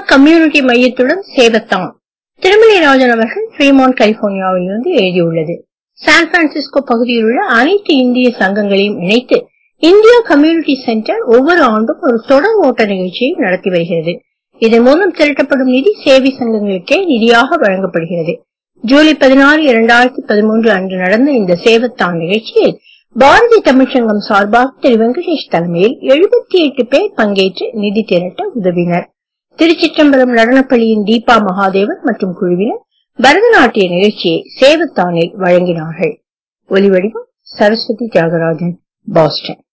community மையத்துடன் சேவத்தான் திருமலைராஜன் அவர்கள் Fremont கலிபோர்னியாவில் இருந்து எழுதியுள்ளது சான் பிரான்சிஸ்கோ பகுதியில் உள்ள அனைத்து இந்திய சங்கங்களையும் இணைத்து இந்தியா கம்யூனிட்டி சென்டர் ஒவ்வொரு ஆண்டும் ஒரு தொடர் ஓட்ட நிகழ்ச்சியை நடத்தி வருகிறது இதன் மூலம் திரட்டப்படும் நிதி சேவை சங்கங்களுக்கே நிதியாக வழங்கப்படுகிறது ஜூலை பதினாறு இரண்டாயிரத்தி பதிமூன்று அன்று நடந்த இந்த சேவத்தான் நிகழ்ச்சியில் பாரதிய தமிழ்ச்சங்கம் சார்பாக திரு வெங்கடேஷ் தலைமையில் எழுபத்தி எட்டு பேர் பங்கேற்று நிதி திரட்ட உதவினர் திருச்சிற்றம்பலம் நடனப்பள்ளியின் தீபா மகாதேவன் மற்றும் குழுவினர் பரதநாட்டிய நிகழ்ச்சியை சேவத்தானில் வழங்கினார்கள் ஒலிவடிவம் சரஸ்வதி தியாகராஜன் பாஸ்டன்